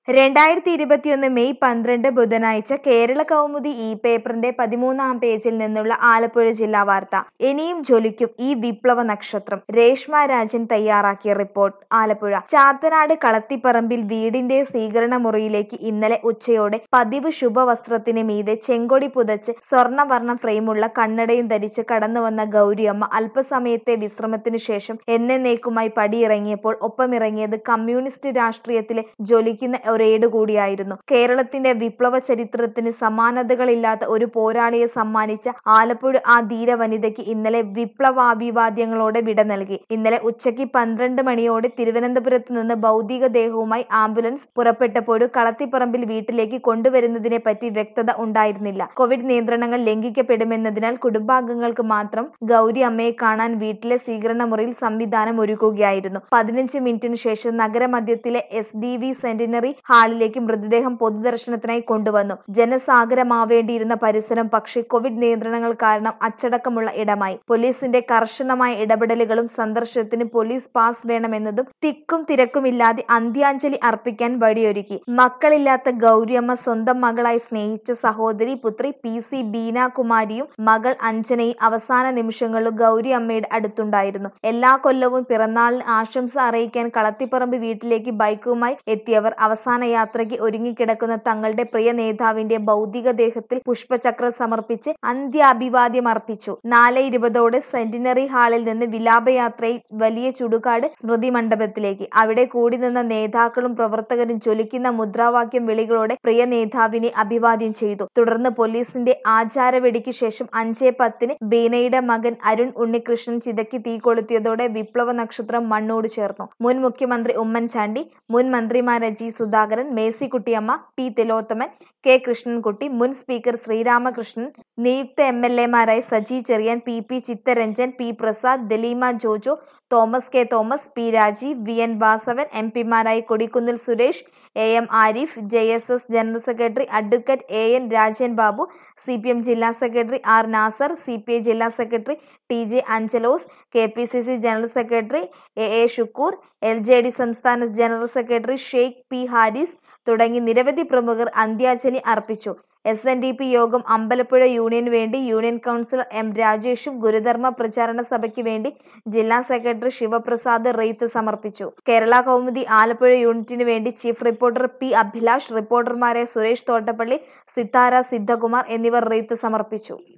രണ്ടായിരത്തി ഇരുപത്തിയൊന്ന് മെയ് പന്ത്രണ്ട് ബുധനാഴ്ച കേരള കൗമുദി ഈ പേപ്പറിന്റെ പതിമൂന്നാം പേജിൽ നിന്നുള്ള ആലപ്പുഴ ജില്ലാ വാർത്ത ഇനിയും ജ്വലിക്കും ഈ വിപ്ലവ നക്ഷത്രം രേഷ്മ രാജൻ തയ്യാറാക്കിയ റിപ്പോർട്ട് ആലപ്പുഴ ചാത്തനാട് കളത്തിപ്പറമ്പിൽ വീടിന്റെ സ്വീകരണ മുറിയിലേക്ക് ഇന്നലെ ഉച്ചയോടെ പതിവ് ശുഭവസ്ത്രത്തിന് മീതെ ചെങ്കൊടി പുതച്ച് സ്വർണ്ണവർണ്ണ ഫ്രെയിമുള്ള കണ്ണടയും ധരിച്ച് കടന്നുവന്ന ഗൗരിയമ്മ അല്പസമയത്തെ വിശ്രമത്തിനു ശേഷം എന്നേക്കുമായി പടിയിറങ്ങിയപ്പോൾ ഒപ്പമിറങ്ങിയത് കമ്മ്യൂണിസ്റ്റ് രാഷ്ട്രീയത്തിലെ ജ്വലിക്കുന്ന ഒരേട് കൂടിയായിരുന്നു കേരളത്തിന്റെ വിപ്ലവ ചരിത്രത്തിന് സമാനതകളില്ലാത്ത ഒരു പോരാളിയെ സമ്മാനിച്ച ആലപ്പുഴ ആ ധീര വനിതയ്ക്ക് ഇന്നലെ വിപ്ലവാഭിവാദ്യങ്ങളോടെ വിട നൽകി ഇന്നലെ ഉച്ചയ്ക്ക് പന്ത്രണ്ട് മണിയോടെ തിരുവനന്തപുരത്ത് നിന്ന് ഭൗതിക ദേഹവുമായി ആംബുലൻസ് പുറപ്പെട്ടപ്പോഴും കളത്തിപ്പറമ്പിൽ വീട്ടിലേക്ക് കൊണ്ടുവരുന്നതിനെ പറ്റി വ്യക്തത ഉണ്ടായിരുന്നില്ല കോവിഡ് നിയന്ത്രണങ്ങൾ ലംഘിക്കപ്പെടുമെന്നതിനാൽ കുടുംബാംഗങ്ങൾക്ക് മാത്രം ഗൗരി അമ്മയെ കാണാൻ വീട്ടിലെ സ്വീകരണ മുറിയിൽ സംവിധാനം ഒരുക്കുകയായിരുന്നു പതിനഞ്ച് മിനിറ്റിനു ശേഷം നഗരമധ്യത്തിലെ എസ് ഡി വി സെന്റിനറി ഹാളിലേക്ക് മൃതദേഹം പൊതുദർശനത്തിനായി കൊണ്ടുവന്നു ജനസാഗരമാവേണ്ടിയിരുന്ന പരിസരം പക്ഷേ കോവിഡ് നിയന്ത്രണങ്ങൾ കാരണം അച്ചടക്കമുള്ള ഇടമായി പോലീസിന്റെ കർശനമായ ഇടപെടലുകളും സന്ദർശനത്തിന് പോലീസ് പാസ് വേണമെന്നതും തിക്കും തിരക്കുമില്ലാതെ അന്ത്യാഞ്ജലി അർപ്പിക്കാൻ വഴിയൊരുക്കി മക്കളില്ലാത്ത ഗൗരിയമ്മ സ്വന്തം മകളായി സ്നേഹിച്ച സഹോദരി പുത്രി പി സി ബീനാകുമാരിയും മകൾ അഞ്ജനയും അവസാന നിമിഷങ്ങളിലും ഗൗരി അമ്മയുടെ അടുത്തുണ്ടായിരുന്നു എല്ലാ കൊല്ലവും പിറന്നാളിന് ആശംസ അറിയിക്കാൻ കളത്തിപ്പറമ്പ് വീട്ടിലേക്ക് ബൈക്കുമായി എത്തിയവർ അവസാന യാത്രയ്ക്ക് ഒരുങ്ങിക്കിടക്കുന്ന തങ്ങളുടെ പ്രിയ നേതാവിന്റെ ഭൗതിക ദേഹത്തിൽ പുഷ്പചക്രം സമർപ്പിച്ച് അന്ത്യാഭിവാദ്യം അർപ്പിച്ചു നാല് ഇരുപതോടെ സെന്റിനറി ഹാളിൽ നിന്ന് വിലാപയാത്രയിൽ വലിയ ചുടുകാട് സ്മൃതി മണ്ഡപത്തിലേക്ക് അവിടെ കൂടി നിന്ന നേതാക്കളും പ്രവർത്തകരും ജ്വലിക്കുന്ന മുദ്രാവാക്യം വിളികളോടെ പ്രിയ നേതാവിനെ അഭിവാദ്യം ചെയ്തു തുടർന്ന് പോലീസിന്റെ ആചാരവെടിക്ക് ശേഷം അഞ്ചേ പത്തിന് ബീനയുടെ മകൻ അരുൺ ഉണ്ണികൃഷ്ണൻ ചിതയ്ക്ക് തീ കൊളുത്തിയതോടെ വിപ്ലവ നക്ഷത്രം മണ്ണോട് ചേർന്നു മുൻ മുഖ്യമന്ത്രി ഉമ്മൻചാണ്ടി മുൻ മന്ത്രിമാർ G Sudhakaran Mercykutty Amma P Thilothaman K Krishnankutty മുൻ സ്പീക്കർ ശ്രീരാമകൃഷ്ണൻ നിയുക്ത എം എൽ എമാരായ Saji Cherian P P Chitharanjan P Prasad Dalima Jojo Thomas K Thomas P Rajeev V N Vasavan M പിമാരായി Kodikunnil Suresh A M Arif J S S general secretary advocate A N Rajan Babu C P M ജില്ലാ secretary R Nasar C P I ജില്ലാ secretary T J Anchalose K P C C general secretary A A Shukoor L J D സംസ്ഥാന general secretary Sheikh P Haris തുടങ്ങി നിരവധി പ്രമുഖർ അന്ത്യാഞ്ജലി അർപ്പിച്ചു S N D P യോഗം അമ്പലപ്പുഴ യൂണിയന് വേണ്ടി യൂണിയൻ കൗൺസിലർ എം രാജേഷും ഗുരുധർമ്മ പ്രചാരണ സഭയ്ക്ക് വേണ്ടി ജില്ലാ സെക്രട്ടറി ശിവപ്രസാദ് റെയ്ത്ത് സമർപ്പിച്ചു കേരള കൗമുദി ആലപ്പുഴ യൂണിറ്റിന് വേണ്ടി ചീഫ് റിപ്പോർട്ടർ പി അഭിലാഷ് റിപ്പോർട്ടർമാരായ സുരേഷ് തോട്ടപ്പള്ളി സിത്താര സിദ്ധകുമാർ എന്നിവർ റെയ്ത്ത് സമർപ്പിച്ചു